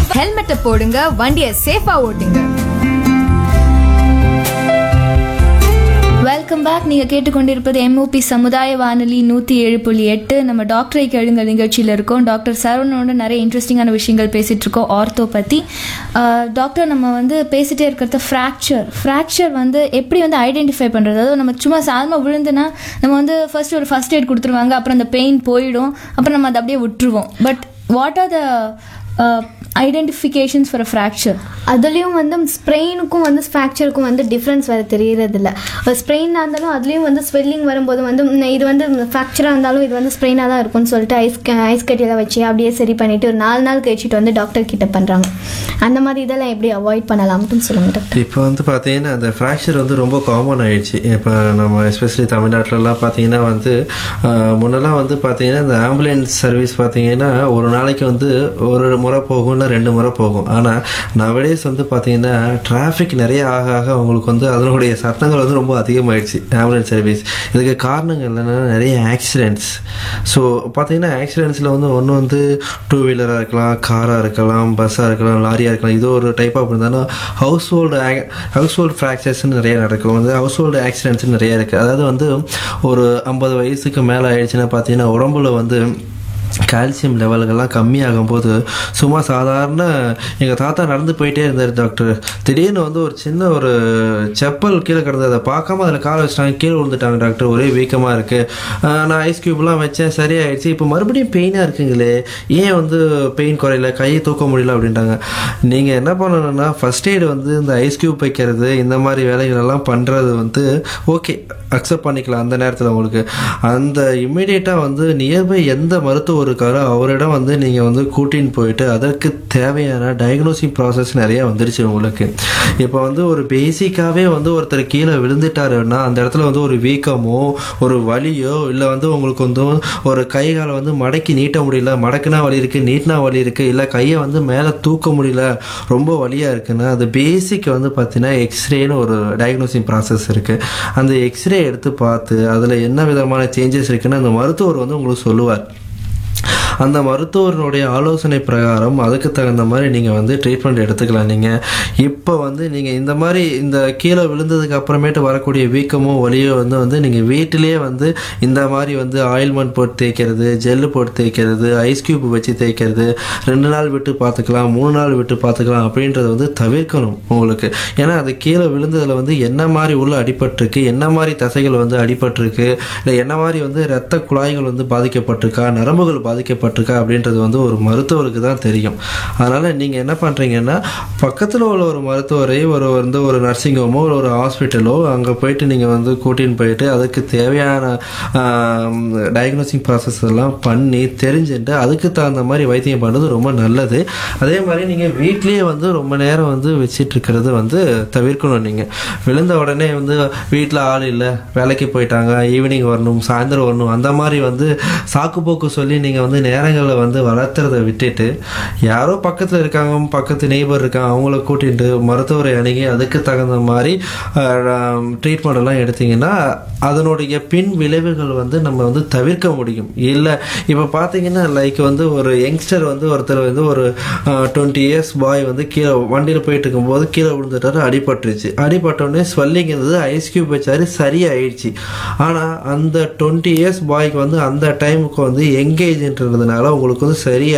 ஹெல்மெட்டை போடுங்க வண்டியை சேஃபா ஓட்டுங்க வெல்கம் பேக் நீங்க கேட்டுக்கொண்டிருப்பது எம்ஓபி சமுதாய வானொலி நூத்தி ஏழு புள்ளி எட்டு நம்ம டாக்டரை கேளுங்க நிகழ்ச்சியில இருக்கோம் டாக்டர் சரவணோட நிறைய இன்ட்ரெஸ்டிங்கான விஷயங்கள் பேசிட்டு இருக்கோம் ஆர்த்தோ பத்தி ஆஹ், டாக்டர் நம்ம வந்து பேசிட்டே இருக்கிறது ஃப்ராக்சர் ஃப்ராக்சர் வந்து எப்படி வந்து ஐடென்டிஃபை பண்றது அதாவது நம்ம சும்மா சாதாரணமாக விழுந்துனா நம்ம வந்து ஃபர்ஸ்ட் ஒரு ஃபர்ஸ்ட் எய்ட் கொடுத்துருவாங்க அப்புறம் அந்த பெயின் போயிடும் அப்புறம் நம்ம அதை அப்படியே விட்டுருவோம் but what are the identifications for a fracture அதுலேயும் வந்து ஸ்ப்ரெயினுக்கும் வந்து ஃப்ராக்சருக்கும் வந்து டிஃப்ரென்ஸ் வேறு தெரியறதில்ல ஸ்ப்ரெயினாக இருந்தாலும் அதுலேயும் வந்து ஸ்வெல்லிங் வரும்போது வந்து ம், இது வந்து ஃப்ராக்சராக இருந்தாலும் இது வந்து ஸ்ப்ரெயினாக தான் இருக்கும்னு சொல்லிட்டு ஐஸ் ஐஸ் கட்டியெல்லாம் வச்சு அப்படியே சரி பண்ணிட்டு ஒரு நாலு நாள் கழிச்சிட்டு வந்து டாக்டர் கிட்ட பண்ணுறாங்க அந்த மாதிரி இதெல்லாம் எப்படி அவாய்ட் பண்ணலாம்னு சொல்லுங்க டாக்டர் இப்போ வந்து பார்த்தீங்கன்னா அந்த ஃப்ராக்சர் வந்து ரொம்ப காமன் ஆயிடுச்சு இப்போ நம்ம எஸ்பெஷலி தமிழ்நாட்டிலலாம் பார்த்தீங்கன்னா வந்து ஆஹ், முன்னெல்லாம் வந்து பார்த்தீங்கன்னா இந்த ஆம்புலன்ஸ் சர்வீஸ் பார்த்தீங்கன்னா ஒரு நாளைக்கு வந்து ஒரு முறை போகும் இல்லை ரெண்டு முறை போகும் ஆனால் நவடேஸ் வந்து பார்த்தீங்கன்னா டிராஃபிக் நிறைய ஆக ஆக அவங்களுக்கு வந்து அதனுடைய சத்தங்கள் வந்து ரொம்ப அதிகமாயிடுச்சு ஆம்புலன்ஸ் சர்வீஸ் இதுக்கு காரணங்கள் என்னென்னா நிறைய ஆக்சிடென்ட்ஸ் ஸோ பார்த்தீங்கன்னா ஆக்சிடென்ட்ஸில் வந்து ஒன்று வந்து டூ வீலராக இருக்கலாம் காராக இருக்கலாம் பஸ்ஸாக இருக்கலாம் லாரியாக இருக்கலாம் இது ஒரு டைப் ஆஃப் இருந்தாலும் ஹவுஸ் ஹோல்டு ஹவுஸ் ஹோல்டு ஃப்ராக்சர்ஸ்னு நிறைய நடக்கும் வந்து ஹவுஸ் ஹோல்டு ஆக்சிடென்ட்ஸ் நிறைய இருக்குது அதாவது வந்து ஒரு ஐம்பது வயசுக்கு மேலே ஆயிடுச்சுன்னா பார்த்தீங்கன்னா உடம்புல வந்து கால்சியம் லெவல்கள்லாம் கம்மியாகும் போது சும்மா சாதாரண எங்கள் தாத்தா நடந்து போயிட்டே இருந்தார் டாக்டர் திடீர்னு வந்து ஒரு சின்ன ஒரு செப்பல் கீழே கிடந்தது அதை பார்க்காம அதில் காலை வச்சுட்டாங்க கீழே விழுந்துட்டாங்க டாக்டர் ஒரே வீக்கமாக இருக்குது நான் ஐஸ் க்யூப்லாம் வச்சேன் சரியாயிடுச்சு இப்போ மறுபடியும் பெயினாக இருக்குங்களே ஏன் வந்து பெயின் குறையல கையை தூக்க முடியல அப்படின்ட்டாங்க நீங்கள் என்ன பண்ணணும்னா ஃபர்ஸ்ட் எய்டு வந்து இந்த ஐஸ் க்யூப் வைக்கிறது இந்த மாதிரி வேலைகள் எல்லாம் பண்ணுறது வந்து ஓகே அக்செப்ட் பண்ணிக்கலாம் அந்த நேரத்தில் உங்களுக்கு அந்த இம்மிடியேட்டாக வந்து நியர்பை எந்த மருத்துவர் இருக்காரோ அவரிடம் வந்து நீங்கள் வந்து கூட்டின்னு போயிட்டு அதற்கு தேவையான டயக்னோசிங் ப்ராசஸ் நிறைய வந்துருச்சு உங்களுக்கு இப்போ வந்து ஒரு பேசிக்காகவே வந்து ஒருத்தர் கீழே விழுந்துட்டாருன்னா அந்த இடத்துல வந்து ஒரு வீக்கமோ ஒரு வலியோ இல்லை வந்து உங்களுக்கு வந்து ஒரு கை காலை வந்து மடக்கி நீட்ட முடியல மடக்குனா வலி இருக்குது நீட்டினா வலி இருக்குது இல்லை கையை வந்து மேலே தூக்க முடியல ரொம்ப வலியாக இருக்குன்னா அது பேசிக் வந்து பார்த்தீங்கன்னா எக்ஸ்ரேன்னு ஒரு டயக்னோசிங் ப்ராசஸ் இருக்குது அந்த எக்ஸ்ரே எடுத்து பார்த்து அதில் என்ன விதமான சேஞ்சஸ் இருக்குன்னு அந்த மருத்துவர் வந்து உங்களுக்கு சொல்லுவார் அந்த மருத்துவருடைய ஆலோசனை பிரகாரம் அதுக்கு தகுந்த மாதிரி நீங்கள் வந்து ட்ரீட்மெண்ட் எடுத்துக்கலாம் நீங்கள் இப்போ வந்து நீங்கள் இந்த மாதிரி இந்த கீழே விழுந்ததுக்கு அப்புறமேட்டு வரக்கூடிய வீக்கமோ வலியோ வந்து வந்து நீங்கள் வீட்டிலேயே வந்து இந்த மாதிரி வந்து ஆயில்மெண்ட் போட்டு தேய்க்கிறது ஜெல்லு போட்டு தேய்க்கிறது ஐஸ் கியூப் வச்சு தேய்க்கிறது ரெண்டு நாள் விட்டு பார்த்துக்கலாம் மூணு நாள் விட்டு பார்த்துக்கலாம் அப்படின்றத வந்து தவிர்க்கணும் உங்களுக்கு ஏன்னா அது கீழே விழுந்ததில் வந்து என்ன மாதிரி உள்ள அடிபட்டிருக்கு என்ன மாதிரி தசைகள் வந்து அடிபட்டிருக்கு இல்லை என்ன மாதிரி வந்து இரத்த குழாய்கள் வந்து பாதிக்கப்பட்டிருக்கா நரம்புகள் பாதிக்கப்பட்டிருக்கா அப்படின்றது வந்து ஒரு மருத்துவருக்கு தான் தெரியும் அதனால் நீங்கள் என்ன பண்ணுறீங்கன்னா பக்கத்தில் உள்ள ஒரு மருத்துவரை ஒரு வந்து ஒரு நர்சிங் ஹோமோ ஒரு ஹாஸ்பிட்டலோ அங்கே போயிட்டு நீங்கள் வந்து கூட்டின்னு போயிட்டு அதுக்கு தேவையான டயக்னோசிங் ப்ராசஸ் எல்லாம் பண்ணி தெரிஞ்சுட்டு அதுக்கு தகுந்த மாதிரி வைத்தியம் பண்ணுறது ரொம்ப நல்லது அதே மாதிரி நீங்கள் வீட்லேயே வந்து ரொம்ப நேரம் வந்து வச்சிட்டு இருக்கிறது வந்து தவிர்க்கணும் நீங்கள் விழுந்த உடனே வந்து வீட்டில் ஆள் இல்லை வேலைக்கு போயிட்டாங்க ஈவினிங் வரணும் சாயந்தரம் வரணும் அந்த மாதிரி வந்து சாக்கு போக்கு சொல்லி நீங்கள் வந்து நேரங்களில் வந்து வளர்த்துறத விட்டுட்டு யாரோ பக்கத்தில் இருக்காங்க பக்கத்து நெய்பர் இருக்காங்க அவங்கள கூட்டிட்டு மருத்துவரை அணுகி அதுக்கு தகுந்த மாதிரி ட்ரீட்மெண்ட் எல்லாம் எடுத்தீங்கன்னா அதனுடைய பின் விளைவுகள் வந்து நம்ம வந்து தவிர்க்க முடியும் இல்லை இப்போ பார்த்தீங்கன்னா லைக் வந்து ஒரு யங்ஸ்டர் வந்து ஒருத்தர் வந்து ஒரு டுவெண்ட்டி இயர்ஸ் பாய் வந்து கீழே வண்டியில் போயிட்டு இருக்கும்போது கீழே விழுந்துட்டாரு அடிபட்டுருச்சு அடிபட்டோடனே ஸ்வெல்லிங் இருந்தது ஐஸ் கியூப் வச்சாரு சரியாயிடுச்சு ஆனால் அந்த டுவெண்ட்டி இயர்ஸ் பாய்க்கு வந்து அந்த டைமுக்கு வந்து எங்கேஜ்ன்றதுனால உங்களுக்கு வந்து சரியா